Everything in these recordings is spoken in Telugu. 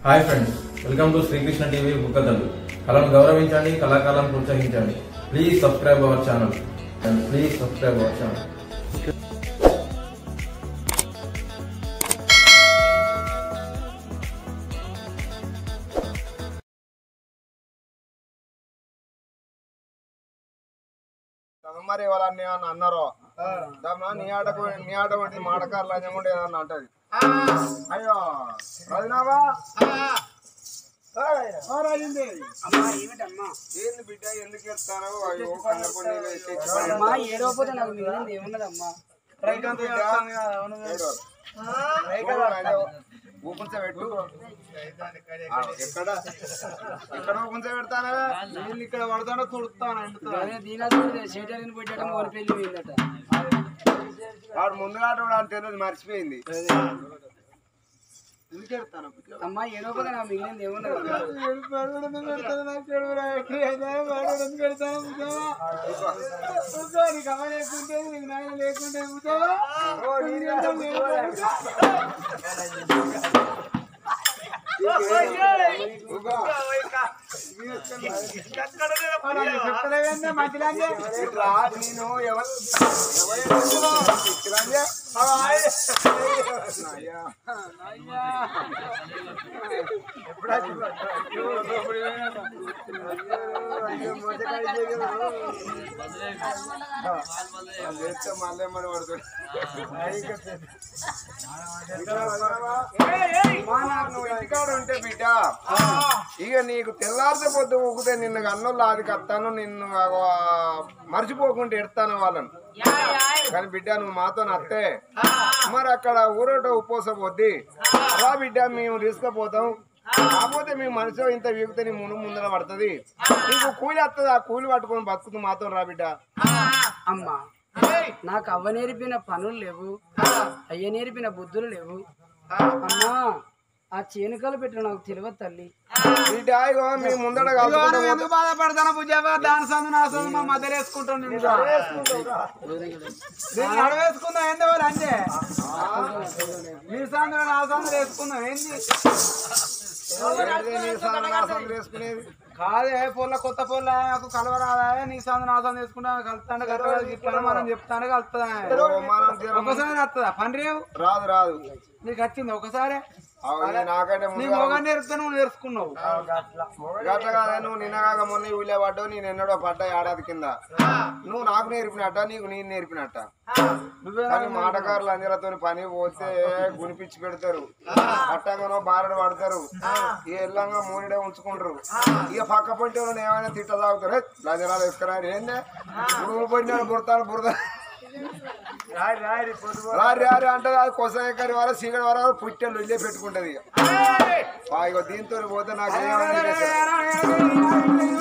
Hi friends welcome to Srikrishna TV బుక్కదలు కళను గౌరవించండి కళాకాలను ప్రోత్సహించండి please subscribe our channel and please subscribe our channel మరి ఎవరన్నా ఏమన్నా అన్నారో దమ్మ నీ ఆటకు నీ ఆట వంటి మాటకారులు అని కూడా ఏమన్నా అంటది అయ్యో రజనావా ఏంది బిడ్డ ఎందుకు ఎత్తాను అయ్యో కన్నప్పుడు నీళ్ళు ఎత్తి ఇచ్చి పడి- అమ్మా ఏడవపోతే నాకు మిగిలింది ఏమున్నదమ్మా ఏంటో బిడ్డ? ఏడో. చూడు అయ్యో, ఊపుంచ పెట్టు ఆ, ఎక్కడ ఎక్కడ ఊపుంచ పెడతానా నీళ్ళు ఇక్కడ పడతానో తుడుతాను అదే దీనాలు షేటర్ని పెట్టాట మోని పెళ్లి పోయిందట వాడు ముందుగా వాడు తెలియదు మర్చిపోయింది ఎందుకు ఎడతాను అమ్మా ఏడవపోతే నాకు మిగిలింది ఏమున్నదమ్మా ఇట్లా నేను ఎవరు చేస్తే మళ్ళీ మరి పడుతుంది నువ్వు ఇంటికాడ ఉంటే బిడ్డ ఇక నీకు తెల్లారితే పొద్దు ఊగితే నిన్ను అన్నులు ఆది కత్తాను నిన్ను ఆ, మర్చిపోకుండా ఎడతాను వాళ్ళని కానీ బిడ్డ నువ్వు మాతో అత్తే మరి అక్కడ ఊరోట ఉపోస పోద్ది రా బిడ్డ మేము తీసుకుపోతాం కాకపోతే మీ మనసులో ఇంత వీగితే నీ మును ముందర పడుతుంది నీకు కూలి వస్తుంది ఆ కూలి పట్టుకొని బతుకుతూ మాతో రా బిడ్డ అమ్మా నాకు అవ్వ నేర్పిన పనులు లేవు అయ్య నేర్పిన బుద్ధులు లేవు అమ్మా ఆ చేనుకలు పెట్టిన నాకు తెలియదు తల్లి బిడ్డ ఇగో మీ ముందర కలుపుకుంటూ పోతే- బాధపడతాను పూజావా దాని సందు నా సందు మా మధ్య వేసుకుంటాను నేను నేను అడవేసుకుందాం ఏంది వాళ్ళు అంటే మీ సందు నా సందు వేసుకుందాం ఏంది ఏంటిది నీ సాధన నా సాధన వేసుకునేది కాదే పొల్ల కొత్త పొల్ల నాకు కలవరాదా నీ సందు నా సందు వేసుకుంటా కలుస్తాను కట్టగా గిట్లా మనం చెప్తాను కలుస్తుందా ఓ మనం జర- ఒకసారి వస్తుందా పని రేవు రాదు రాదు నీకు వచ్చింది ఒకసారి అవు ఇక నాకంటే నీ ముందు మొగ నేర్పుతా నువ్వు నేర్చుకున్నావు గట్ల కాదా నువ్వు నిన్నగాక మొన్న ఊళ్ళో పడ్డావు నేను ఎన్నడో పడ్డా ఏడాది కింద నువ్వు నాకు నేర్పినట్ట నీకు నేను నేర్పినట్ట నువ్వే కానీ మాటకారులు అందరితో పని పోతే గునిపించి పెడతారు అట్టంగానో బారడు పడతారు ఈ ఎల్లంగా మూనిడే ఉంచుకుంటారు ఇక పక్క పొంటి వాళ్ళు ఏమైనా తిట్ట తాగుతారు లంజనాలు వేసుకురా ఏందే బుడుగులు పొంటాడు బుడతాడు బుడతా రారి రారి అంటే అది కొసరి వల్ల సీగడి వల్ల పుట్టెలు ఇల్లే పెట్టుకుంటది ఇక ఆ, ఇగో దీంతో పోతే నాకు ఏమైంది తెలుసా?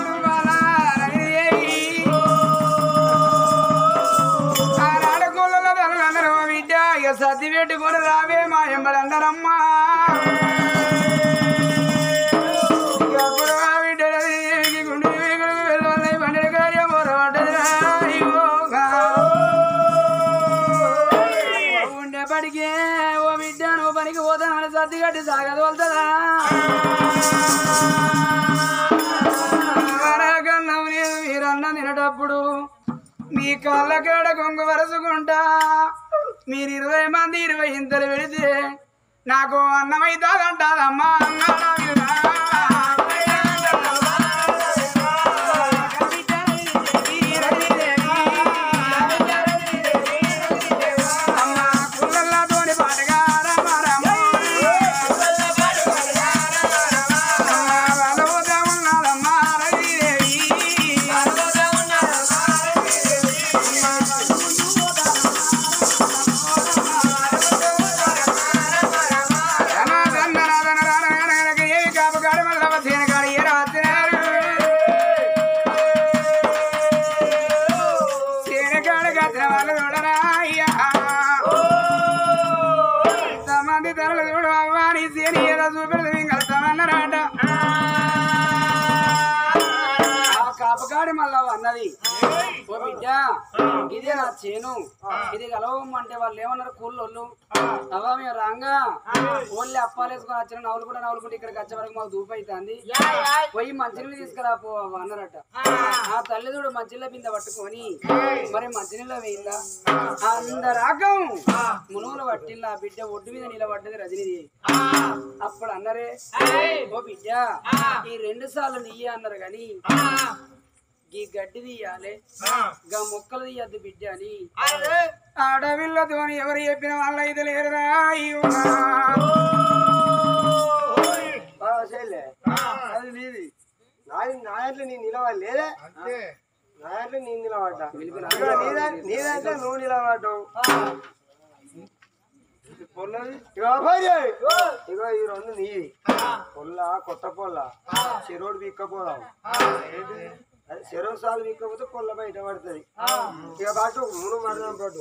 సర్ది పెట్టుకొని రావే మా ఎంబడందరమ్మా ఉండేపటికే ఓ బిడ్డ నువ్వు పనికి పోతానని సర్ది కట్టి సాగదు వెళ్తుందా కన్నం లేదు మీరన్న తినేటప్పుడు మీ కాళ్ళ కాడ కొంగు వరసుకుంటా మీరు ఇరవై మంది ఇరవై ఇంతలు పెడితే నాకు అన్నమైతాదంటాదమ్మా అన్నాడా వీరా? అమ్మ కుల్లల్లాతోని పాటగా రమ రమ. అమ్మ వలవగా ఉన్నాదమ్మా రవిదేవి. ఏమి కాపుగాడు మళ్ళా వచ్చేనగాడు ఏ రాత్రినారు తేనెకాడు కత్తిన వాళ్ళు చూడరా అయ్యా ఇంతమంది తరలు చూడు అవ్వా నీ సేని ఏదో చూపెడదు ఇంకలుతామన్నారట ఆ కాపగాడి మళ్ళా అన్నది ఉన్నది ఓ బిడ్డ ఇదే నా చేను ఇది కలవమంటే వాళ్ళు ఏమన్నారు కూలోళ్ళు అవా మేము రాంగా ఓన్లీ అప్పాలేసుకొని వచ్చిన నవ్వులు కూడా నవ్వులుకుంటే ఇక్కడికి వచ్చే వరకు మాకు దూపు అవుతుంది పోయి మంచినీళ్ళు తీసుకురా పో అన్నారట ఆ తల్లిదూడు మంచినీళ్ళ బిందె పట్టుకొని మరి మంచినీళ్ళ వేయిందా అందరాకం మునుగులు పట్టిల్లా ఆ బిడ్డ ఒడ్డు మీద నిలబడ్డది రజనిది అప్పుడు అన్నరే ఓ బిడ్డ ఈ రెండు సార్లు నీయే అన్నారు గాని ఈ గడ్డి తీయాలి గా మొక్కలు తీయద్దు బిడ్డ అని ఆడవిల్లతోని ఎవరు చెప్పిన వాళ్ళ ఇది లేరురా అది నీది నాది నా దాంట్లో నీ నిలవాలి లేదే నా దాంట్లో నీ నిలబడ్డా ఇగో నీ దా- నీ దాంట్లో నువ్వు నిలబడ్డావు ఇగో భార్య, ఇగో ఈ రెండు నీ పొల్ల కొత్త పొల్ల చెరోడు బిక్కపోదాం అది చెరువు సార్లు బిక్కపోతే పొల్ల బయట పడుతుంది ఇక పాటు మును పడదాం పాటు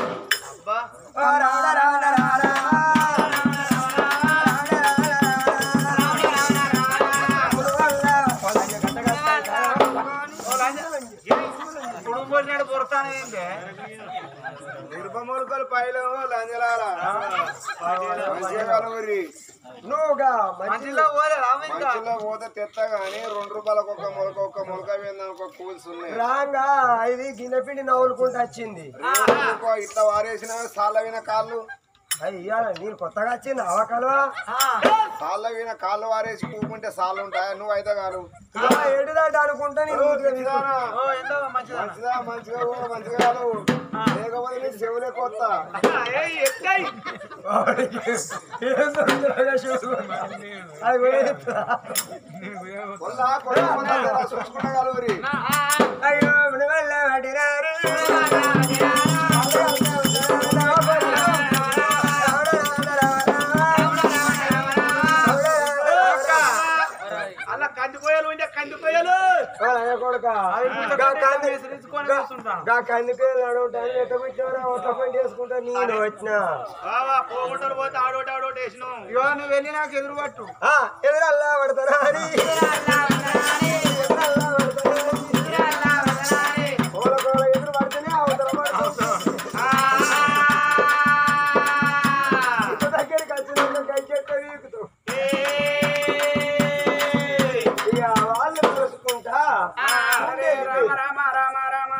నిర్మూలకలు పైలో లంజలారా మంచిగా కలుగురి నువ్వుగా మంచిలో మంచిలో పోతే తెత్త గాని రెండు రూపాయలకు ఒక మొలక ఒక మొలక వేందానికి ఒక కూల్స్ ఉన్నాయి రాంగా ఇది గిన్నెపిండి నవ్వులుకుంటూ వచ్చింది ఇంకో ఇట్లా వారేసిన సాళ్ళ విన కాళ్ళు అయ్యా నేను కొత్తగా వచ్చింది అవకలవా సాళ్ళ విన కాళ్ళు వారేసి కూకుంటే సాళ్ళు ఉంటాయా నువ్వు అయితే కాదు ఎడుదాట అనుకుంటా నేను ఊరికే మంచిదానా? మంచిదా మంచిగా పో, మంచిగా కాదు లేకపోతే నీ చెవులే కొత్త అది పోయేస్తా. కొల్లా కొత్త కొత్త జర చూసుకుంటా కలుగురి అయ్యో మృగల్ల పడినారు. అలా కందిపోయాలు ఉంటే కందిపోయాలు ఓ అయ్య కొడుకా. గా కంది- గా కందికాయలు నడవటాన్ని ఎట్ట పెట్టారా ఒట్ల పని చేసుకుంటా నేను వచ్చిన పోగొట్టలు పోతే ఆడోటి ఆడోటి వేసినాం ఇగో నువ్వు వెళ్ళి నాకు ఎదురు పట్టు ఆ, ఎదురల్లా పడతారా అని ఎదురల్లా పడతారా అని. కోల కోల ఎదురు పడితేనే అవతల పడతాం. ఇంత దగ్గరికి వచ్చినాక గైకెక్క వీకుతాం. ఇక వాళ్ళు చూసుకుంటా హరే రామ రామ రామ రామ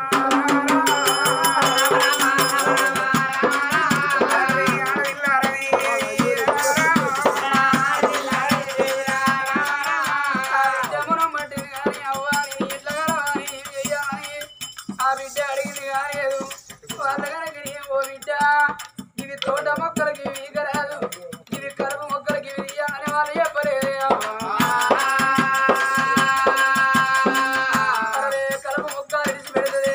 జమున మట్టిని గాని అవ్వాలి ఇట్లా గాని వెయ్యాలని ఆ బిడ్డ అడిగింది కాలేదు వాళ్ళ కనుక ఓ బిడ్డ ఇవి తోట మొక్కలకి ఇవి ఈగరాదు ఇవి కలుపు మొక్కలకి ఇవి ఇయ్యాలని వాళ్ళు చెప్పలేదు అరే కలుపు మొక్కలు ఇడిచి పెడుతుంది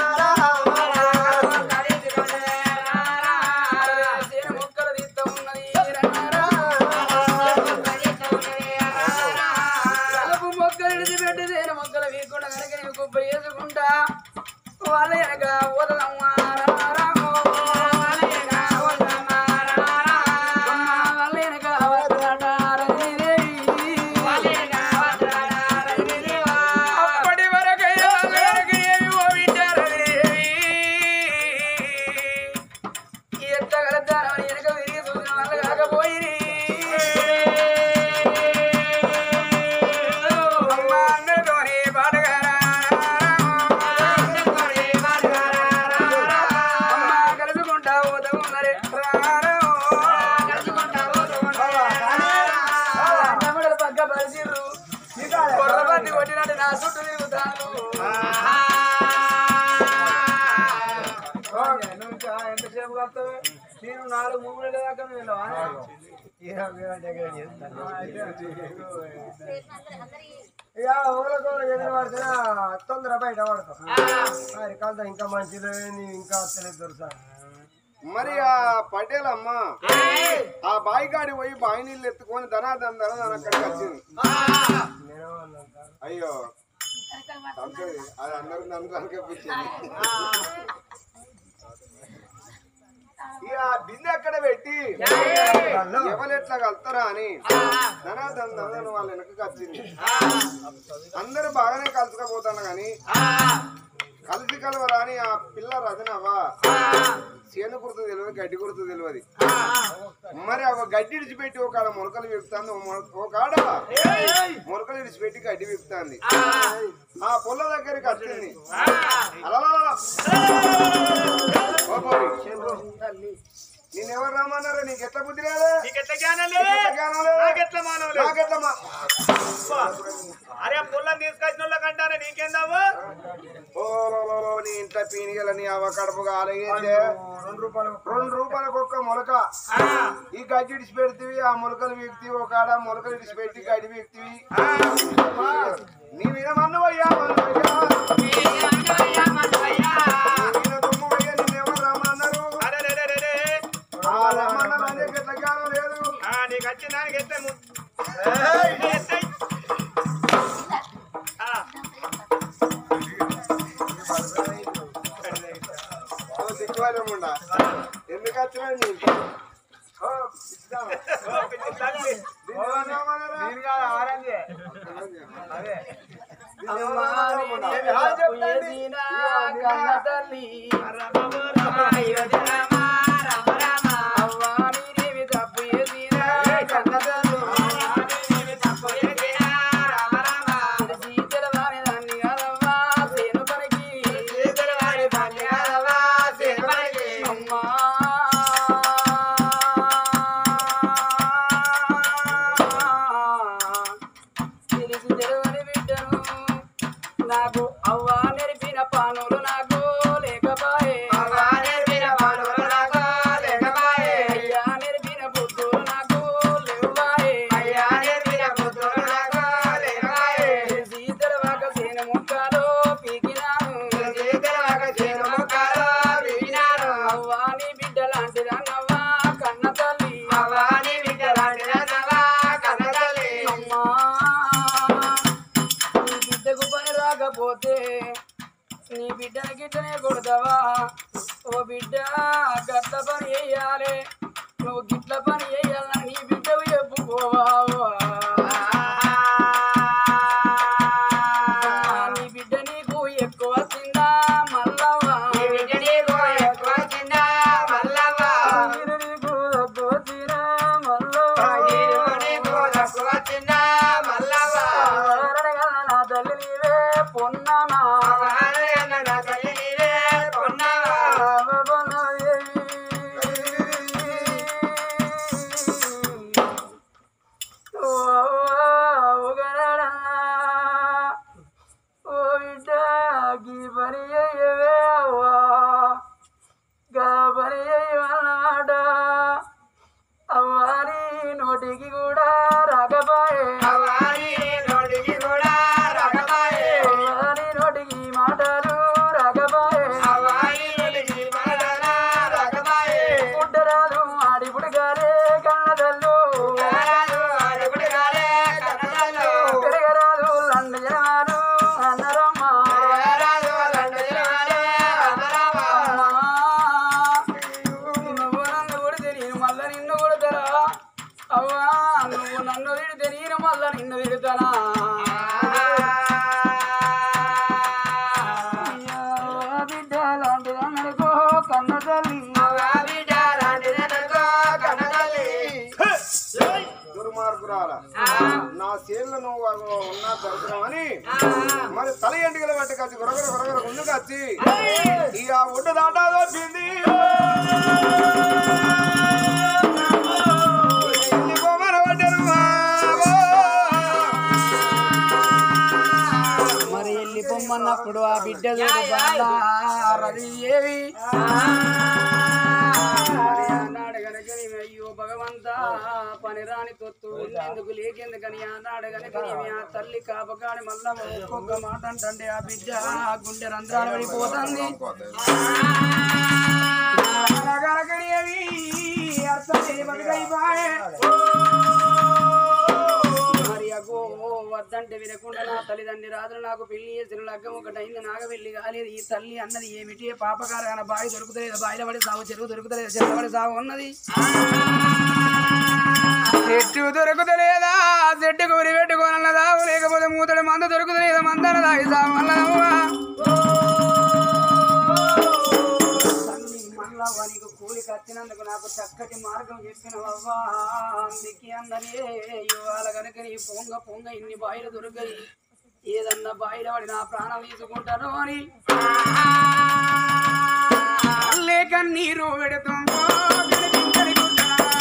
సేను మొక్కలు తీస్తా ఉన్నది కలుపు మొక్కలు ఇడిచి పెట్టి సేను మొక్కలు వీకుండా కనుక నేను కుప్ప వేసుకుంటా వాళ్ళ వెనక వదలమ్మా రామో వాళ్ళ వెనక వదలమ్మా వాళ్ళ వెనక అప్పటి వరకు అయ్యా వాళ్ళకి ఏమి ఓ వింటారు ఎత్తగలుగుతారని వెనక తిరిగి చూసిన వాళ్ళు కాకపోయి అమ్మ అందరితోని పాటగారా అమ్మ కలుసుకుంటా పోతా ఉన్నరే అన్నమ్మడలు పక్క పరిచిర్రు కొర్రబంది కొట్టినట్టు నా చుట్టూ తిరుగుతాను ఎంతసేపు కలుతావు నేను నాలుగు మూడు దాకా వెళ్ళవా ఇక ఊళ్ళకోళ్ళ ఎదురు పడితేనే తొందర బయట పడతాం మరి కలుతా ఇంకా మంచిది ఇంకా వస్తలేదు దొరుకుతా మరి ఆ పటేల్ అమ్మ ఆ బావి కాడి పోయి బావి నీళ్ళు ఎత్తుకొని ధనాదం ధనాదం అక్కడికి వచ్చింది అయ్యో అంతే, అది అందరికి నన్ను కనిపించింది ఇక ఆ బిందె అక్కడ పెట్టి ఎవరు ఎట్లా కలుతారా అని ధనాధన ధనాధన వాళ్ళ వెనకకి వచ్చింది అందరూ బాగానే కలుసుకపోతాను కానీ కలిసి కలవరా అని ఆ పిల్ల రచనవా చేను గుర్తు తెలియదు గడ్డి గుర్తు తెలియదు మరి ఒక గడ్డి ఇడిచిపెట్టి ఒక ఆడ మొలకలు విప్పుతాంది ఒక ఆడ మొలకలు ఇడిచిపెట్టి గడ్డి విప్పుతాంది ఆ పొల్ల దగ్గరికి వచ్చింది అలలలల. ఓ పోరి. నేనెవరు రమ్మన్నారా నీకు ఎట్లా బుద్ధి లేదు నీకెట్ల జ్ఞానం నీకు లేదు ఎట్లా జ్ఞానం లేదు? నాకెట్ల మానవ లేదు నాకెట్లా మా- అరే పుల్లని తీసుకొచ్చిన వాళ్ళకంటారా నీకేందావు ఓ లో లో లో, నీ ఇంట్లో పీనిగల నీ అవ్వ కడుపు కాలేదే రెండు రూపాయలు రెండు రూపాయలకు ఒక్క మొలక ఈ గడ్డి ఇడిచి పెడితివి ఆ మొలకలు వీక్తివి ఒక ఆడ మొలకలు ఇడిచి పెట్టి గడ్డి వీక్తివి నీ మీద మన్నువయ్యా మన్నువయ్యా నీ మీద దుమ్మువయ్యా నిన్నెవరు రమ్మన్నారు అరే రే, రే, రే, రే. ఆ రమ్మన్నారు అనే గట్ల జ్ఞానం లేదు ఆ, నీకు వచ్చిన దానికి ఎత్తే ము- ఎత్తేయ్, ఎత్తేయ్. ఆ, ఓ దిక్కువాలేముండా ఎందుకు వచ్చినా నీ ఓ, ఇద్దాం. ఓ, పిచ్చి తల్లి. నిన్నెవరు రమ్మన్నారా? అరే బాబు, తెలిసి తెలవని బిడ్డను నాకు అవ్వ నేర్పిన పానులు నాకు లేకపాయే అయ్యా నేర్పిన బుద్ధులు నాకు లేవాయే తెలిసి తెలవక సేను ముక్కలు పీకినాను అవ్వ నీ బిడ్డ లాంటిదన్నవ్వా కన్న తల్లి అమ్మా నీ బిడ్డకు పని రాకపోతే నీ బిడ్డని గిట్టనే కొడతావా ఓ బిడ్డ గట్ల పని చెయ్యాలి నువ్వు గిట్ల పని చెయ్యాలని నీ బిడ్డకు చెప్పుకోవా నీ బిడ్డ నీకు ఎక్కువ తిందా మల్లవ్వా నేను నీకు ఎక్కువ తినా మల్లవ్వా నా తల్లి నీవే పొన్నానా ఓ బిడ్డ గీ పని చెయ్యవే అవ్వా గా పని చెయ్యమన్నాడ అవ్వారి నోటికి కూడా రాకపాయే అవ్వారి నోటికి మాటలు రాకపాయే పుట్టరాదు ఆడిపుడు గారే కన్నదల్లు పెరగరాదు లండ జనాలు అన్నరమ్మ అమ్మా, నువ్వు నన్ను కొడితే నేను మళ్ళా నిన్ను కొడతారా అవ్వా నువ్వు నన్ను తిడితే నేను మళ్ళా నిన్ను తిడతానా అయ్యా, బిడ్డ లాంటిది అన్నడుకో కన్న తల్లి దుర్మార్గురాల నా చేనులో నువ్వు ఉన్నా దొరకమని మరి తల ఎంటికలు పట్టుకొచ్చి గొరగర గొరగర ముందుకు వచ్చి ఇక ఒడ్డు దాటా దొరికింది మరి వెళ్ళి పొమ్మన్నప్పుడు ఆ బిడ్డ రవిదేవి మరి ఆనాడు గనక నీవు అయ్యో భగవంతా పని రాని తొత్తు ఎందుకు లేకెందుకని ఆనాడు గనక నీవి ఆ తల్లి కాపకాడి మళ్ళా ఒక్కొక్క మాట అంటే ఆ బిడ్డ ఆ గుండె రంధ్రాలు పడిపోతుంది గనక నీవి అర్థం లేని బతుకైపాయే మరి అగో వద్దంటే వినకుండా నా తల్లిదండ్రి రాత్రి నాకు పెళ్లి చేసిన లగ్గం ఒకటైంది నాగ పెళ్లి కాలేదు ఈ తల్లి అన్నది ఏమిటి పాపకారమైన బావి దొరుకుతలేదు బాయిల పడి సాగు చెరువు దొరుకుతలేదు చెరువు పడి సాగు ఉన్నది చెట్టు దొరుకుతలేదా చెట్టు కూరి పెట్టుకోనన్నదా లేకపోతే మూతడు మంద దొరుకుతలేదా మందనదా ఇసామన్నదమ్మా తల్లి మళ్ళా వానికి కూలి కట్టినందుకు నాకు చక్కటి మార్గం చెప్పిన అవ్వా అందుకే అన్ననే ఇవాళ కనుక నీ పొంగ పొంగ ఇన్ని బాయిలు దొరికాయి ఏదన్నా బాయిల పడి నా ప్రాణం తీసుకుంటాను అని లేక నీరు పెడుతుందో కనిపించని గుడ్డ.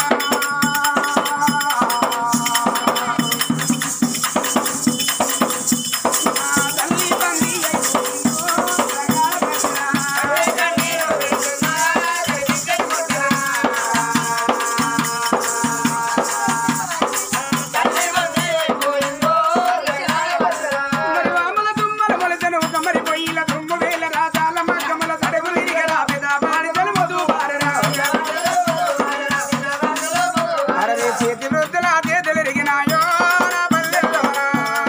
నా తల్లి తండ్రి అయిపోయిందో ప్రగాఢ ప్రశ్న. మరి వామల తుమ్మల మొలసను కమ్మరి పొయ్యిల తుమ్ము వేల రాజాల మగ్గమల సడగు తిరిగరా పెద బాణిసలు మధు వారరా. అరవై చేతి వృద్ధుల చేతులు ఎరిగినాయో నా పల్లెల్లోనా.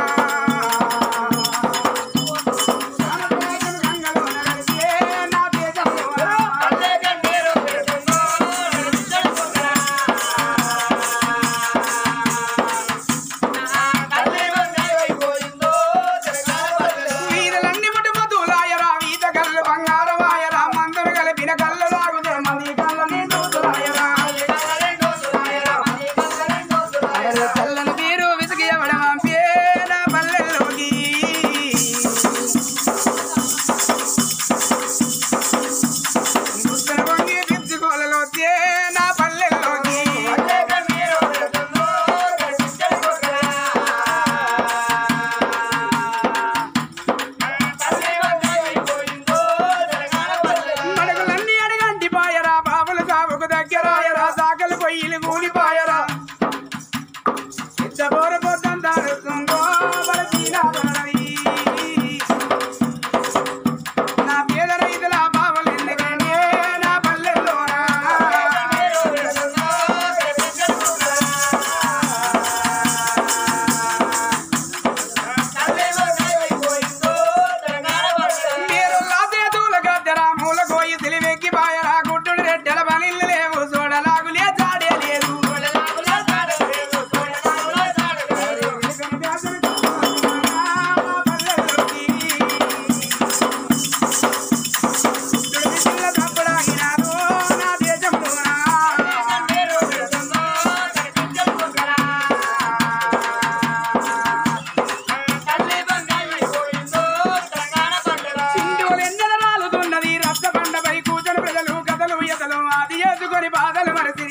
సానపాకం గంగలోన నడిచే నా దేశంలోనా. వీధులన్నీ ముట్టుమతులాయరా వీధ కళ్ళు బంగారమాయరా మందులు కలిపిన కళ్ళు తాగుతే మంది కళ్ళని దూతులాయరా అరే చల్లని వీరు విసిగి ఎవడం పేద పల్లెల్లోకి ముద్దల వంగి తెచ్చుకోలలో నా పల్లెల్లోకి మడగలన్నీ అడగంటి పాయరా బాబుల సాగుకు దగ్గరాయరా సాకలు పొయ్యిలు కూలిపాయరా ఇచ్చబోర పొద్దుం దారుతుందో బలసీనా బలవి. నా పేద రైతుల బావలు ఎందుకంటే నా పల్లెల్లోనా మీరు లాసేతుల గద్దెర మూల కోయి తెలివెక్కి పాయరా గుడ్డుడు రెడ్డెల పనిల్లు లేవు చూడలాగులే జాడే లేదు రాలుతున్నది రక్త పండపై కూర్చొని ప్రజలు కథలు ఎదలు అది చేసుకొని బాధలు మరసి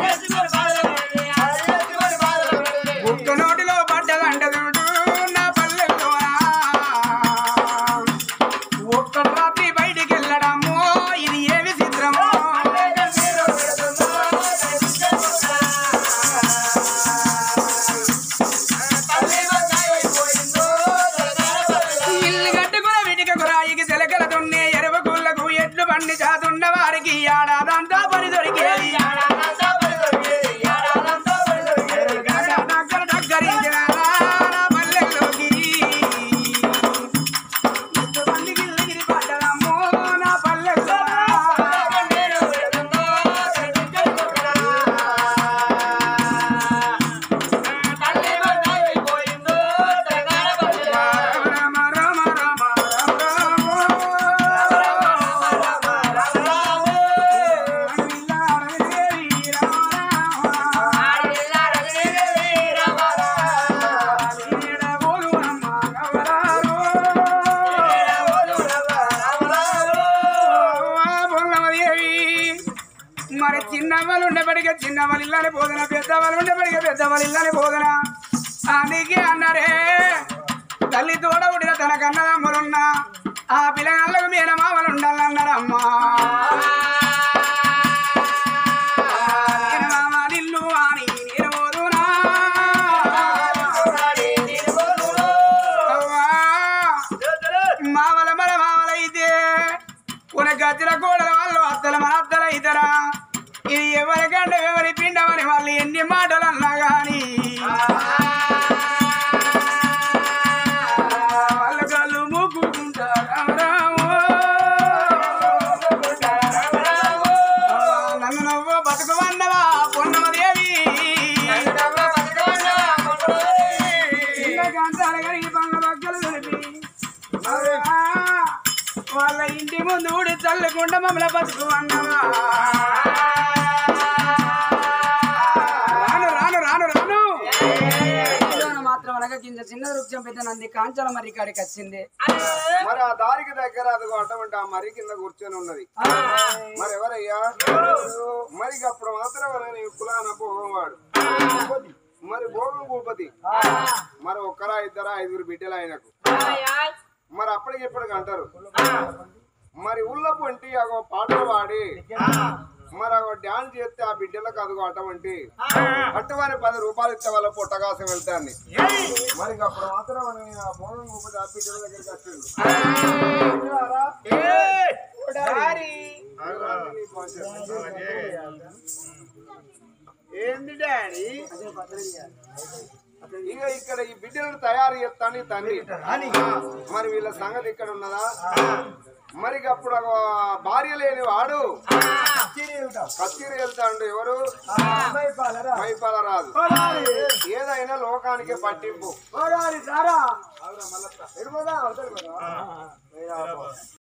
ఒక్క నోటిలో పడ్డదంట చూడు నా పల్లెల్లో ఒక్క రాత్రి బయటికి వెళ్ళడము ఇది ఏ విచిత్రమో ఇల్లు కట్టుకున్న విటిక కురాయికి చిలకల దున్నే ఎరువు గుళ్ళకు ఎడ్లు బండి చాతున్న వారికి ఆడాదంతా పని దొరికేది దగ్గర దగ్గరించిన నా పల్లెల్లోకి ఎద్దు బండి గిల్లగిరి పడ్డదమ్మో నా పల్లెల్లో రామ రామ రామ మరి చిన్నవాళ్ళు ఉండబడిగా చిన్నవాళ్ళు ఇల్లని పోదన పెద్దవాళ్ళు ఉండబడిగా పెద్దవాళ్ళు ఇల్లని పోదన అందుకే అన్నారే తల్లి తోడ ఉడిన తన కన్నదమ్ములున్నా ఆ పిల్లగాళ్ళకు మీనమామలు ఉండాలన్నారమ్మా మీనమామ నిల్లు అని నేను పోదునా. అవ్వా, మావల మన మావలైతే ఉన్న గజ్జల కూడల వాళ్ళు అత్తల మన అత్తల ఇతరా ఇది ఎవరికంటే ఎవరి పిండమని వాళ్ళు ఎన్ని మాటలు అన్నా గాని ముందు ఊడి చల్లకుండా మమ్మల బతుకు అన్నవా రాను రాను రాను రాను ఇందులోన మాత్రం అనగా కింద చిన్న వృక్షం పెద్ద నంది కాంచాల మరి కాడికి వచ్చింది మరి ఆ దారికి దగ్గర అదిగో అటువంటి ఆ మరి కింద కూర్చొని ఉన్నది మరి ఎవరయ్యా మరి అప్పుడు మాత్రం నీ కులాన భోగం వాడు మరి భోగం భూపతి మరి ఒక్కరా ఇద్దరా ఐదుగురు బిడ్డలు ఆయనకు మరి అప్పటికి ఇప్పటికి అంటారు మరి ఉల్ల పొంటి అగో పాటలు పాడి మరి అగో డాన్స్ చేస్తే ఆ బిడ్డలకు అదిగో అటువంటి అటువంటి పది రూపాయలు ఇచ్చే వాళ్ళ పుట్టగాసం వెళ్తాన్ని మరి ఇక అప్పుడు మాత్రం మన ఆ భోగం భూపతి ఆ బిడ్డల దగ్గరికి వచ్చిండు విన్నారా? ఏంది డాడీ ఇక ఇక్కడ ఈ బిడ్డలను తయారు చేస్తాను ఈ తండ్రి మరి వీళ్ళ సంగతి ఇక్కడ ఉన్నదా మరి ఇక అప్పుడు ఒక భార్య లేని వాడు కత్తిరి వెళ్తాడు ఎవరు మైపాల రాదు ఏదైనా లోకానికే పట్టింపు రారా ఎడిపోదా అవతలి పోదా?